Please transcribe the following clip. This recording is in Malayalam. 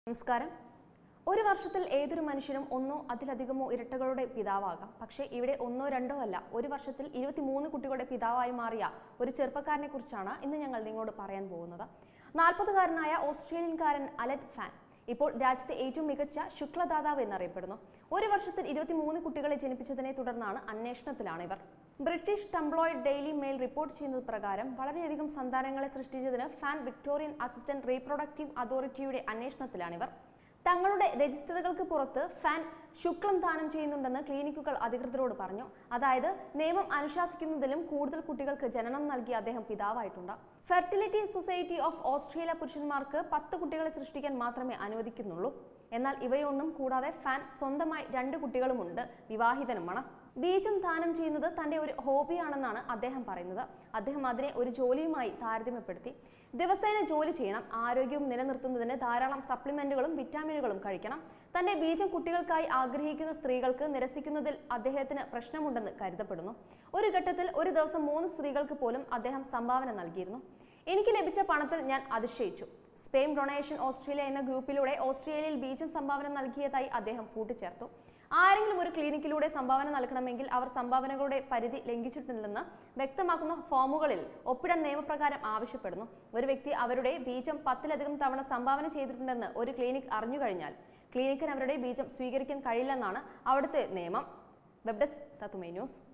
നമസ്കാരം ഒരു വർഷത്തിൽ ഏതൊരു മനുഷ്യനും ഒന്നോ അതിലധികമോ ഇരട്ടകളുടെ പിതാവാകാം പക്ഷേ ഇവിടെ ഒന്നോ രണ്ടോ അല്ല ഒരു വർഷത്തിൽ ഇരുപത്തിമൂന്ന് കുട്ടികളുടെ പിതാവായി മാറിയ ഒരു ചെറുപ്പക്കാരനെ കുറിച്ചാണ് ഇന്ന് ഞങ്ങൾ നിങ്ങളോട് പറയാൻ പോകുന്നത് നാൽപ്പതുകാരനായ ഓസ്ട്രേലിയൻകാരൻ അലറ്റ് ഫാൻ ഇപ്പോൾ രാജ്യത്തെ ഏറ്റവും മികച്ച ശുക്ലദാതാവ് എന്നറിയപ്പെടുന്നു ഒരു വർഷത്തിൽ ഇരുപത്തിമൂന്ന് കുട്ടികളെ ജനിപ്പിച്ചതിനെ തുടർന്നാണ് അന്വേഷണത്തിലാണ് ഇവർ British tabloid Daily Mail report ചെയ്യുന്നത് പ്രകാരം വളരെയധികം സന്താനങ്ങളെ സൃഷ്ടിച്ചതിന് ഫാൻ വിക്ടോറിയൻ അസിസ്റ്റന്റ് റീപ്രൊഡക്റ്റീവ് അതോറിറ്റിയുടെ അന്വേഷണത്തിലാണിവർ തങ്ങളുടെ രജിസ്റ്ററുകൾക്ക് പുറത്ത് ഫാൻ ശുക്ലം ദാനം ചെയ്യുന്നുണ്ടെന്ന് ക്ലിനിക്കുകൾ അധികൃതരോട് പറഞ്ഞു അതായത് നിയമം അനുശാസിക്കുന്നതിലും കൂടുതൽ കുട്ടികൾക്ക് ജനനം നൽകിയ അദ്ദേഹം പിതാവായിട്ടുണ്ട് ഫെർട്ടിലിറ്റി സൊസൈറ്റി ഓഫ് ഓസ്ട്രേലിയ പുരുഷന്മാർക്ക് പത്ത് കുട്ടികളെ സൃഷ്ടിക്കാൻ മാത്രമേ അനുവദിക്കുന്നുള്ളൂ എന്നാൽ ഇവയൊന്നും കൂടാതെ ഫാൻ സ്വന്തമായി രണ്ട് കുട്ടികളുമുണ്ട് വിവാഹിതനുമാണ് ബീജം ദാനം ചെയ്യുന്നത് തന്റെ ഒരു ഹോബിയാണെന്നാണ് അദ്ദേഹം പറയുന്നത് അദ്ദേഹം അതിനെ ഒരു ജോലിയുമായി താരതമ്യപ്പെടുത്തി ദിവസേന ജോലി ചെയ്യണം ആരോഗ്യവും നിലനിർത്തുന്നതിന് ധാരാളം സപ്ലിമെന്റുകളും വിറ്റാമിനുകളും കഴിക്കണം തന്റെ ബീജം കുട്ടികൾക്കായി ആഗ്രഹിക്കുന്ന സ്ത്രീകൾക്ക് നിരസിക്കുന്നതിൽ അദ്ദേഹത്തിന് പ്രശ്നമുണ്ടെന്ന് കരുതപ്പെടുന്നു ഒരു ഘട്ടത്തിൽ ഒരു ദിവസം മൂന്ന് സ്ത്രീകൾക്ക് പോലും അദ്ദേഹം സംഭാവന നൽകിയിരുന്നു എനിക്ക് ലഭിച്ച പണത്തിൽ ഞാൻ അതിശയിച്ചു സ്പെയിൻ ഡൊണേഷൻ ഓസ്ട്രേലിയ എന്ന ഗ്രൂപ്പിലൂടെ ഓസ്ട്രേലിയയിൽ ബീജം സംഭാവന നൽകിയതായി അദ്ദേഹം കൂട്ടിച്ചേർത്തു ആരെങ്കിലും ഒരു ക്ലിനിക്കിലൂടെ സംഭാവന നൽകണമെങ്കിൽ അവർ സംഭാവനകളുടെ പരിധി ലംഘിച്ചിട്ടില്ലെന്ന് വ്യക്തമാക്കുന്ന ഫോമുകളിൽ ഒപ്പിടാൻ നിയമപ്രകാരം ആവശ്യപ്പെടുന്നു ഒരു വ്യക്തി അവരുടെ ബീജം പത്തിലധികം തവണ സംഭാവന ചെയ്തിട്ടുണ്ടെന്ന് ഒരു ക്ലിനിക് അറിഞ്ഞു കഴിഞ്ഞാൽ ക്ലിനിക്കിന് അവരുടെ ബീജം സ്വീകരിക്കാൻ കഴിയില്ലെന്നാണ് അവിടുത്തെ നിയമം വെബ് ഡെസ്ക് തത്തുമേ ന്യൂസ്